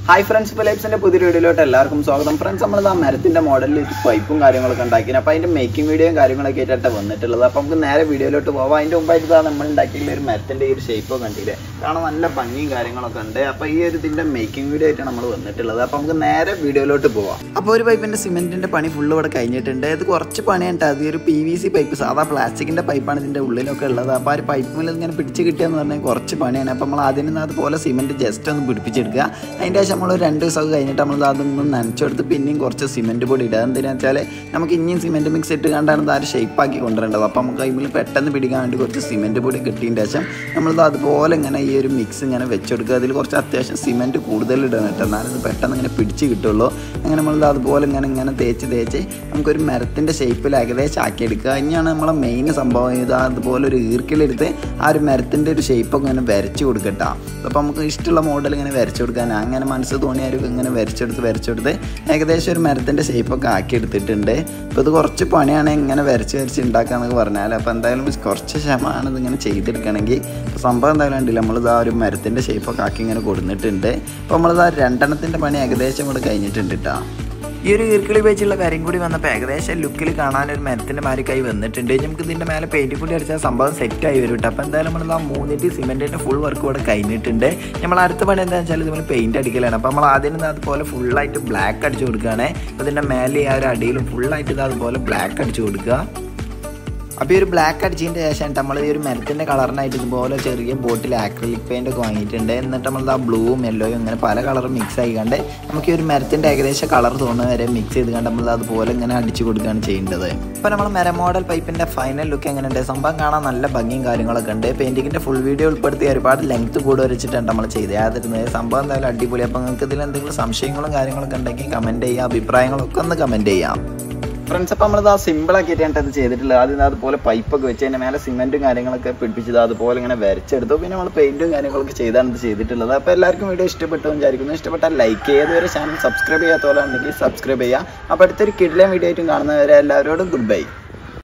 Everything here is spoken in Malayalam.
ഹായ് ഫ്രണ്ട്സ് ഫിലിപ്സിന്റെ പുതിയ വീഡിയോയിലോട്ട് എല്ലാവർക്കും സ്വാഗതം ഫ്രണ്ട്സ് നമ്മൾ ആ മരത്തിന്റെ മോഡലിൽ പൈപ്പും കാര്യങ്ങളൊക്കെ ഉണ്ടാക്കി അപ്പോൾ അതിന്റെ മേക്കിംഗ് വീഡിയോയും കാര്യങ്ങളൊക്കെ ആയിട്ടാണ് വന്നിട്ടുള്ളത് അപ്പോൾ നമുക്ക് നേരെ വീഡിയോയിലോട്ട് പോവാം അതിന്റെ മുമ്പായിട്ട് ഇതാ നമ്മൾ ഉണ്ടാക്കിയുള്ള ഒരു മരത്തിന്റെ ഈ ഒരു ഷേപ്പ് കണ്ടില്ലേ കാണാൻ നല്ല ഭംഗിയും കാര്യങ്ങളൊക്കെ ഉണ്ട് അപ്പോൾ ഈ ഒരു ഇതിന്റെ മേക്കിംഗ് വീഡിയോ ആയിട്ടാണ് നമ്മൾ വന്നിട്ടുള്ളത് അപ്പോൾ നമുക്ക് നേരെ വീഡിയോയിലോട്ട് പോവാം അപ്പോൾ ഒരു പൈപ്പിന്റെ സിമെന്റിന്റെ പണി ഫുള്ള് ഇവിടെ കഴിഞ്ഞിട്ടുണ്ട് ഇത് കുറച്ച് പണിയുണ്ട് അത് ഈ ഒരു പി വി സി പൈപ്പ് സാധാ പ്ലാസ്റ്റിക്കിന്റെ പൈപ്പാണ് ഇതിന്റെ ഉള്ളിലൊക്കെ ഉള്ളത് അപ്പോൾ ആ ഒരു പൈപ്പിൽ ഇങ്ങനെ പിടിച്ച് കിട്ടിയെന്ന് പറഞ്ഞാൽ കുറച്ച് പണിയാണ് അപ്പോൾ നമ്മൾ ആദ്യം നിന്ന് അതുപോലെ സിമെന്റ് ജസ്റ്റ് ഒന്ന് പിടിപ്പിച്ചെടുക്കുക അതിൻ്റെ ശേഷം നമ്മൾ രണ്ട് ദിവസം കഴിഞ്ഞിട്ട് നമ്മൾ അതൊന്ന് നനച്ചെടുത്ത് പിന്നെയും കുറച്ച് സിമെന്റ് പൊടി ഇടുക എന്തിനാ വെച്ചാൽ നമുക്ക് ഇനിയും സിമെന്റ് മിക്സ് ഇട്ട് കണ്ടാണ് ആ ഒരു ഷേപ്പാക്കി കൊണ്ടുവരേണ്ടത് അപ്പോൾ നമുക്ക് അതിൽ പെട്ടെന്ന് പിടിക്കാൻ വേണ്ടി കുറച്ച് സിമെന്റ് പൊടി കിട്ടിയതിൻ്റെ ശേഷം നമ്മളിത് അതുപോലെ ഇങ്ങനെ ഈ ഒരു മിക്സ് ഇങ്ങനെ വെച്ചെടുക്കുക അതിൽ കുറച്ച് അത്യാവശ്യം സിമെന്റ് കൂടുതൽ ഇടണം കേട്ടോ എന്നാലും ഇത് പെട്ടെന്ന് ഇങ്ങനെ പിടിച്ച് കിട്ടുള്ളൂ അങ്ങനെ നമ്മളിത് അതുപോലെ ഇങ്ങനെ ഇങ്ങനെ തേച്ച് തേച്ച് നമുക്കൊരു മരത്തിൻ്റെ ഷേപ്പിൽ ഏകദേശം ആക്കിയെടുക്കുക ഇനിയാണ് നമ്മളെ മെയിൻ സംഭവം ഇത് അതുപോലെ ഒരു ഈർക്കിലെടുത്ത് ആ ഒരു മരത്തിൻ്റെ ഒരു ഷേപ്പൊക്കെ ഇങ്ങനെ വരച്ച് കൊടുക്കട്ടോ അപ്പോൾ നമുക്ക് ഇഷ്ടമുള്ള മോഡൽ ഇങ്ങനെ വരച്ച് കൊടുക്കാൻ അങ്ങനെ മനസ്സ് തോന്നിയാലും ഇങ്ങനെ വരച്ചെടുത്ത് വരച്ചെടുത്ത് ഏകദേശം ഒരു മരത്തിൻ്റെ ഷേപ്പൊക്കെ ആക്കി എടുത്തിട്ടുണ്ട് അപ്പോൾ ഇത് കുറച്ച് പണിയാണ് ഇങ്ങനെ വരച്ച് വരച്ച് ഉണ്ടാക്കാന്നൊക്കെ പറഞ്ഞാൽ അപ്പോൾ എന്തായാലും കുറച്ച് ക്ഷമമാണ് ഇതിങ്ങനെ ചെയ്തെടുക്കണമെങ്കിൽ ഇപ്പോൾ സംഭവം എന്തായാലും ഉണ്ടല്ലോ നമ്മളിത് ആ ഒരു മരത്തിൻ്റെ ഷേപ്പൊക്കെ ആക്കി ഇങ്ങനെ കൊടുത്തിട്ടുണ്ട് അപ്പോൾ നമ്മളിത് ആ രണ്ടെണ്ണത്തിൻ്റെ പണി ഏകദേശം ഇവിടെ കഴിഞ്ഞിട്ടുണ്ട് കേട്ടോ ഈ ഒരു ഈർക്കിളി വെച്ചുള്ള കാര്യം കൂടി വന്നപ്പോൾ ഏകദേശം ലുക്കിൽ കാണാൻ ഒരു മരത്തിൻ്റെ മാരിക്കായി വന്നിട്ടുണ്ട് നമുക്ക് ഇതിൻ്റെ മേലെ പെയിൻറ്റ് കൂടി അടിച്ചാൽ സംഭവം സെറ്റായി വരും കേട്ടോ അപ്പോൾ എന്തായാലും നമ്മൾ ആ മൂന്നിൻ്റെ സിമെൻറ്റിൻ്റെ ഫുൾ വർക്ക് ഇവിടെ കഴിഞ്ഞിട്ടുണ്ട് നമ്മൾ അടുത്ത പണി എന്താണെന്ന് വെച്ചാൽ ഇതുപോലെ പെയിൻറ്റ് അടിക്കലാണ് അപ്പോൾ നമ്മൾ ആദ്യം നിന്ന് അതുപോലെ ഫുള്ളായിട്ട് ബ്ലാക്ക് അടിച്ചു കൊടുക്കുകയാണ് അപ്പോൾ ഇതിൻ്റെ മേലെ ആ ഒരു അടിയിലും ഫുള്ളായിട്ട് ഇത് അതുപോലെ ബ്ലാക്ക് അടിച്ചു കൊടുക്കുക അപ്പോൾ ഈ ഒരു ബ്ലാക്ക് അടിച്ചതിൻ്റെ ശേഷം നമ്മൾ ഈ ഒരു മരത്തിൻ്റെ കളറിനായിട്ട് ഇതുപോലെ ചെറിയ ബോട്ടിൽ ആക്രിലിക് പെയിൻ്റ് ഒക്കെ വാങ്ങിയിട്ടുണ്ട് എന്നിട്ട് നമ്മൾ ആ ബ്ലൂവും യെല്ലോയും അങ്ങനെ പല കളറും മിക്സ് ആയിക്കാണ്ട് നമുക്ക് ഈ ഒരു മരത്തിൻ്റെ ഏകദേശം കളർ തോന്നുന്ന വരെ മിക്സ് ചെയ്ത് കണ്ട് നമ്മൾ അതുപോലെ ഇങ്ങനെ അടിച്ചു കൊടുക്കുകയാണ് ചെയ്യേണ്ടത് ഇപ്പോൾ നമ്മൾ മര മോഡൽ പൈപ്പിൻ്റെ ഫൈനൽ ലുക്ക് എങ്ങനെയുണ്ട് സംഭവം കാണാൻ നല്ല ഭംഗിയും കാര്യങ്ങളൊക്കെ ഉണ്ട് പെയിൻറ്റിങ്ങിൻ്റെ ഫുൾ വീഡിയോ ഉൾപ്പെടുത്തി ഒരുപാട് ലെങ്ത് കൂടുതൽ വെച്ചിട്ടാണ് നമ്മൾ ചെയ്ത് യാതിരുന്നത് സംഭവം എന്തായാലും അടിപൊളി അപ്പോൾ നിങ്ങൾക്ക് ഇതിൽ എന്തെങ്കിലും സംശയങ്ങളും കാര്യങ്ങളൊക്കെ ഉണ്ടെങ്കിൽ കമൻറ്റ് ചെയ്യുക അഭിപ്രായങ്ങളൊക്കെ ഒന്ന് കമൻറ്റ് ചെയ്യാം ഫ്രണ്ട്സ് അപ്പോൾ നമ്മളിത് ആ സിമ്പിൾ ആക്കിയിട്ടാണ് ഇത് ചെയ്തിട്ടുള്ളത് ആദ്യം ഇത് അതുപോലെ പൈപ്പൊക്കെ വെച്ച് അതിൻ്റെ മേലെ സിമെൻറ്റും കാര്യങ്ങളൊക്കെ പിടിപ്പിച്ചത് അതുപോലെ ഇങ്ങനെ വരച്ചെടുത്തു പിന്നെ നമ്മൾ പെയിൻറ്റും കാര്യങ്ങളൊക്കെ ചെയ്താണ് ഇത് ചെയ്തിട്ടുള്ളത് അപ്പോൾ എല്ലാവർക്കും വീഡിയോ ഇഷ്ടപ്പെട്ടു വിചാരിക്കുന്നു ഇഷ്ടപ്പെട്ടാൽ ലൈക്ക് ചെയ്യുക ഇതുവരെ ചാനൽ സബ്സ്ക്രൈബ് ചെയ്യാത്തവരാണെങ്കിൽ സബ്സ്ക്രൈബ് ചെയ്യുക അപ്പോൾ അടുത്തൊരു കിഡിലെ വീഡിയോ ആയിട്ടും കാണുന്നവരെ എല്ലാവരോടും ഗുഡ് ബൈ